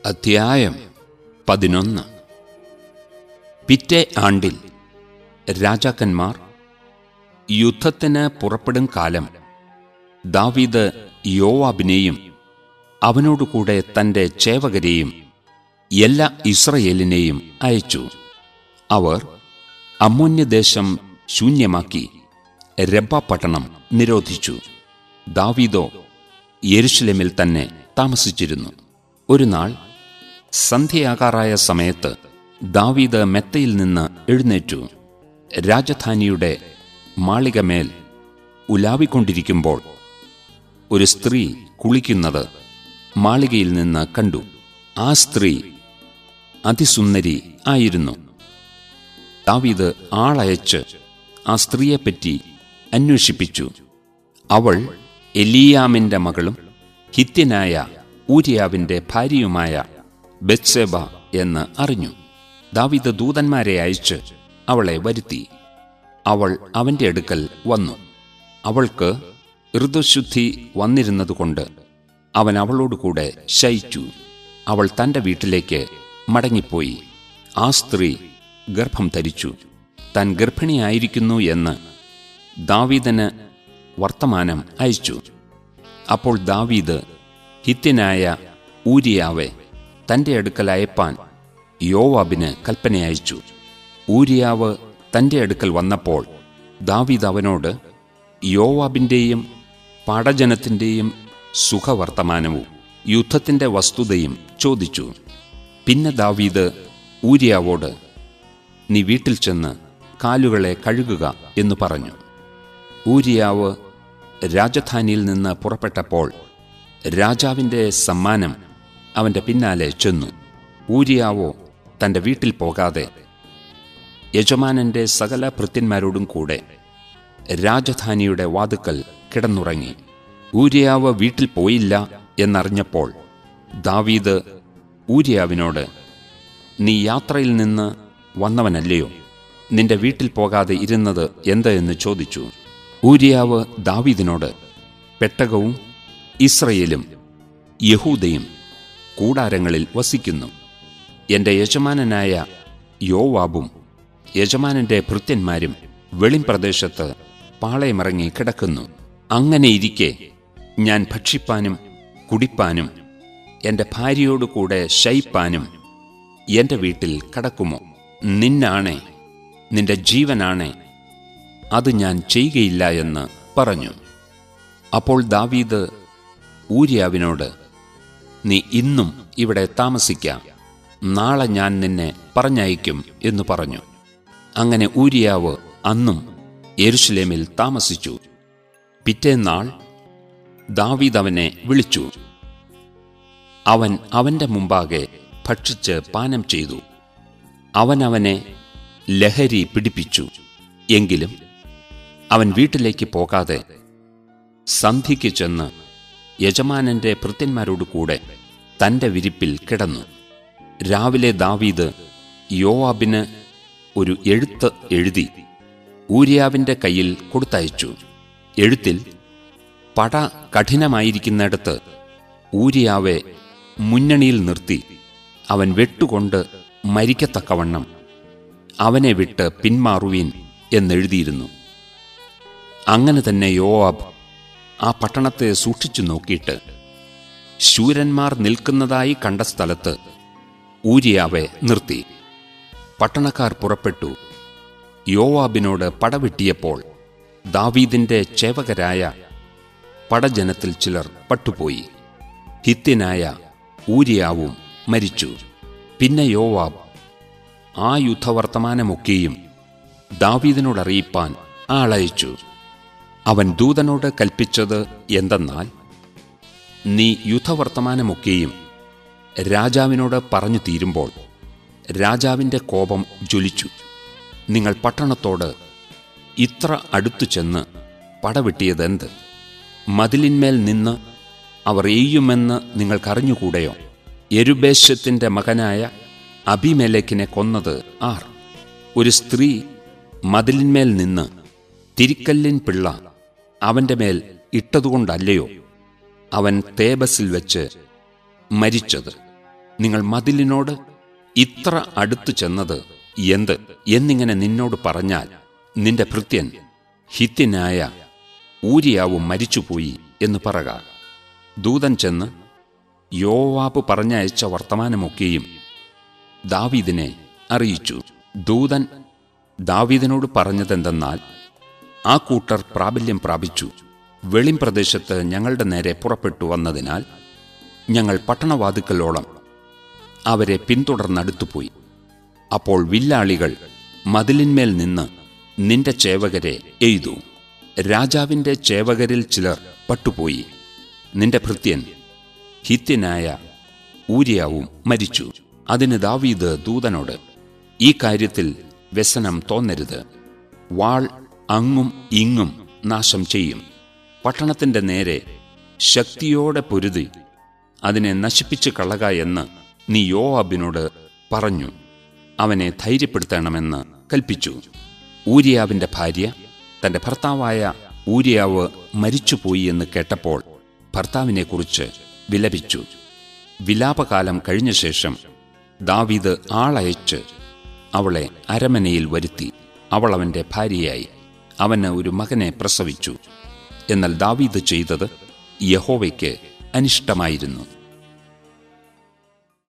അധ്യായം പതിനൊന്ന് പിറ്റേ ആണ്ടിൽ രാജാക്കന്മാർ യുദ്ധത്തിന് പുറപ്പെടും കാലം ദാവീദ് യോവാബിനെയും അവനോടുകൂടെ തന്റെ ചേവകരെയും എല്ലാ ഇസ്രയേലിനെയും അയച്ചു അവർ അമ്മോന്യദേശം ശൂന്യമാക്കി രബ്ബ പട്ടണം നിരോധിച്ചു ദാവീദോ യെരുഷലേമിൽ തന്നെ താമസിച്ചിരുന്നു ഒരു നാൾ സന്ധ്യയാകാറായ സമയത്ത് ദാവീദ് മെത്തയിൽ നിന്ന് എഴുന്നേറ്റു രാജധാനിയുടെ മാളികമേൽ ഉലാവിക്കൊണ്ടിരിക്കുമ്പോൾ ഒരു സ്ത്രീ കുളിക്കുന്നത് മാളികയിൽ നിന്ന് കണ്ടു ആ സ്ത്രീ അതിസുന്ദരി ആയിരുന്നു ദാവീദ് ആളയച്ച് ആ സ്ത്രീയെപ്പറ്റി അന്വേഷിപ്പിച്ചു അവൾ എലിയാമിന്റെ മകളും ഹിത്യനായ ഊരിയാവിന്റെ ഭാര്യയുമായ ബത്സേബ എന്ന് അറിഞ്ഞു ദാവീദ് ദൂതന്മാരെ അയച്ച് അവളെ വരുത്തി അവൾ അവന്റെ അടുക്കൽ വന്നു അവൾക്ക് ഋതുശുദ്ധി വന്നിരുന്നതുകൊണ്ട് അവൻ അവളോടുകൂടെ ശയിച്ചു അവൾ തന്റെ വീട്ടിലേക്ക് മടങ്ങിപ്പോയി ആ സ്ത്രീ ഗർഭം ധരിച്ചു താൻ ഗർഭിണിയായിരിക്കുന്നു എന്ന് ദാവീദന് വർത്തമാനം അയച്ചു അപ്പോൾ ദാവീദ് ഹിത്യനായ ഊരിയാവെ തന്റെ അടുക്കൽ അയപ്പാൻ യോവാബിന് കൽപ്പനയച്ചു ഊരിയാവ് തന്റെ അടുക്കൽ വന്നപ്പോൾ ദാവീദ് അവനോട് യോവാബിന്റെയും പാടജനത്തിന്റെയും സുഖവർത്തമാനവും യുദ്ധത്തിന്റെ വസ്തുതയും ചോദിച്ചു പിന്നെ ദാവീദ് ഊരിയാവോട് നീ വീട്ടിൽ ചെന്ന് കാലുകളെ കഴുകുക എന്ന് പറഞ്ഞു ഊരിയാവ് രാജധാനിയിൽ നിന്ന് പുറപ്പെട്ടപ്പോൾ രാജാവിന്റെ സമ്മാനം അവന്റെ പിന്നാലെ ചെന്നു ഊരിയാവോ തന്റെ വീട്ടിൽ പോകാതെ യജമാനന്റെ സകല ഭൃത്യന്മാരോടും കൂടെ രാജധാനിയുടെ വാതുക്കൽ കിടന്നുറങ്ങി ഊരിയാവ് വീട്ടിൽ പോയില്ല എന്നറിഞ്ഞപ്പോൾ ദാവീദ് ഊരിയാവിനോട് നീ യാത്രയിൽ നിന്ന് വന്നവനല്ലയോ നിന്റെ വീട്ടിൽ പോകാതെ ഇരുന്നത് എന്ത് എന്ന് ചോദിച്ചു ഊരിയാവ് ദാവീദിനോട് പെട്ടകവും ഇസ്രയേലും യഹൂദയും കൂടാരങ്ങളിൽ വസിക്കുന്നു എന്റെ യജമാനനായ യോവാബും യജമാനന്റെ ഭൃത്യന്മാരും വെളിംപ്രദേശത്ത് പാളയമിറങ്ങി കിടക്കുന്നു അങ്ങനെയിരിക്കെ ഞാൻ ഭക്ഷിപ്പാനും കുടിപ്പാനും എന്റെ ഭാര്യയോടുകൂടെ ശയിപ്പാനും എന്റെ വീട്ടിൽ കടക്കുമോ നിന്നാണേ നിന്റെ ജീവനാണേ അത് ഞാൻ ചെയ്യുകയില്ല എന്ന് പറഞ്ഞു അപ്പോൾ ദാവീദ് ഊര്യാവിനോട് നീ ഇന്നും ഇവിടെ താമസിക്കാം നാളെ ഞാൻ നിന്നെ പറഞ്ഞയക്കും എന്ന് പറഞ്ഞു അങ്ങനെ ഊരിയാവ് അന്നും യെരുഷലേമിൽ താമസിച്ചു പിറ്റേന്നാൾ ദാവീദ് അവനെ വിളിച്ചു അവൻ അവന്റെ മുമ്പാകെ ഭക്ഷിച്ച് പാനം ചെയ്തു അവൻ അവനെ ലഹരി പിടിപ്പിച്ചു എങ്കിലും അവൻ വീട്ടിലേക്ക് പോകാതെ സന്ധിക്ക് ചെന്ന് യജമാനന്റെ ഭൃത്യന്മാരോട് കൂടെ തന്റെ വിരിപ്പിൽ കിടന്നു രാവിലെ ദാവീദ് യോവാബിന് ഒരു എഴുത്ത് എഴുതി ഊര്യാവിന്റെ കയ്യിൽ കൊടുത്തയച്ചു എഴുത്തിൽ പട കഠിനമായിരിക്കുന്നിടത്ത് ഊരിയാവെ മുന്നണിയിൽ നിർത്തി അവൻ വെട്ടുകൊണ്ട് മരിക്കത്തക്കവണ്ണം അവനെ വിട്ട് പിന്മാറുവീൻ എന്നെഴുതിയിരുന്നു അങ്ങനെ തന്നെ യോവാബ് ആ പട്ടണത്തെ സൂക്ഷിച്ചു നോക്കിയിട്ട് ശൂരന്മാർ നിൽക്കുന്നതായി കണ്ട സ്ഥലത്ത് ഊരിയാവെ നിർത്തി പട്ടണക്കാർ പുറപ്പെട്ടു യോവാബിനോട് പടവെട്ടിയപ്പോൾ ദാവീദിന്റെ ചേവകരായ പടജനത്തിൽ ചിലർ പട്ടുപോയി ഹിത്യനായ ഊരിയാവും മരിച്ചു പിന്നെ യോവാബ് ആ യുദ്ധവർത്തമാനമൊക്കെയും ദാവീദിനോടറിയിപ്പാൻ ആളയച്ചു അവൻ ദൂതനോട് കൽപ്പിച്ചത് എന്തെന്നാൽ നീ യുദ്ധവർത്തമാനമൊക്കെയും രാജാവിനോട് പറഞ്ഞു തീരുമ്പോൾ രാജാവിന്റെ കോപം ജ്വലിച്ചു നിങ്ങൾ പട്ടണത്തോട് ഇത്ര അടുത്തു ചെന്ന് പടവെട്ടിയതെന്ത് മതിലിന്മേൽ നിന്ന് അവർ എയ്യുമെന്ന് നിങ്ങൾക്കറിഞ്ഞുകൂടെയോ യരുബേശത്തിന്റെ മകനായ അഭിമേലേക്കിനെ കൊന്നത് ആർ ഒരു സ്ത്രീ മതിലിന്മേൽ നിന്ന് തിരിക്കല്ലിൻ പിള്ള അവന്റെ മേൽ ഇട്ടതുകൊണ്ടല്ലയോ അവൻ തേബസിൽ വെച്ച് മരിച്ചത് നിങ്ങൾ മതിലിനോട് ഇത്ര അടുത്തു ചെന്നത് എന്ത് എന്നിങ്ങനെ നിന്നോട് പറഞ്ഞാൽ നിന്റെ ഭൃത്യൻ ഹിത്യനായ ഊരിയാവും മരിച്ചുപോയി എന്ന് പറക ദൂതൻ ചെന്ന് യോവാബ് പറഞ്ഞയച്ച വർത്തമാനമൊക്കെയും ദാവീദിനെ അറിയിച്ചു ദൂതൻ ദാവീദിനോട് പറഞ്ഞതെന്തെന്നാൽ ആ കൂട്ടർ പ്രാബല്യം പ്രാപിച്ചു വെളിം പ്രദേശത്ത് ഞങ്ങളുടെ നേരെ പുറപ്പെട്ടു വന്നതിനാൽ ഞങ്ങൾ പട്ടണവാതുക്കളോളം അവരെ പിന്തുടർന്നടുത്തുപോയി അപ്പോൾ വില്ലാളികൾ മതിലിന്മേൽ നിന്ന് നിന്റെ ചേവകരെ എയ്തു രാജാവിന്റെ ചേവകരിൽ ചിലർ പട്ടുപോയി നിന്റെ ഭൃത്യൻ ഹിത്യനായ ഊരിയാവും മരിച്ചു അതിന് ദാവീദ് ദൂതനോട് ഈ കാര്യത്തിൽ വ്യസനം തോന്നരുത് വാൾ അങ്ങും ഇങ്ങും നാശം ചെയ്യും പട്ടണത്തിന്റെ നേരെ ശക്തിയോടെ പൊരുതി അതിനെ നശിപ്പിച്ചു കളക എന്ന് നീ യോവാബിനോട് പറഞ്ഞു അവനെ ധൈര്യപ്പെടുത്തണമെന്ന് കൽപ്പിച്ചു ഊരിയാവിന്റെ ഭാര്യ തന്റെ ഭർത്താവായ ഊരിയാവ് മരിച്ചുപോയി എന്ന് കേട്ടപ്പോൾ ഭർത്താവിനെക്കുറിച്ച് വിലപിച്ചു വിലാപകാലം കഴിഞ്ഞ ശേഷം ദാവീദ് ആളയച്ച് അവളെ അരമനയിൽ വരുത്തി അവൾ അവന്റെ ഭാര്യയായി അവന് ഒരു മകനെ പ്രസവിച്ചു എന്നാൽ ദാവീദ് ചെയ്തത് യഹോവയ്ക്ക് അനിഷ്ടമായിരുന്നു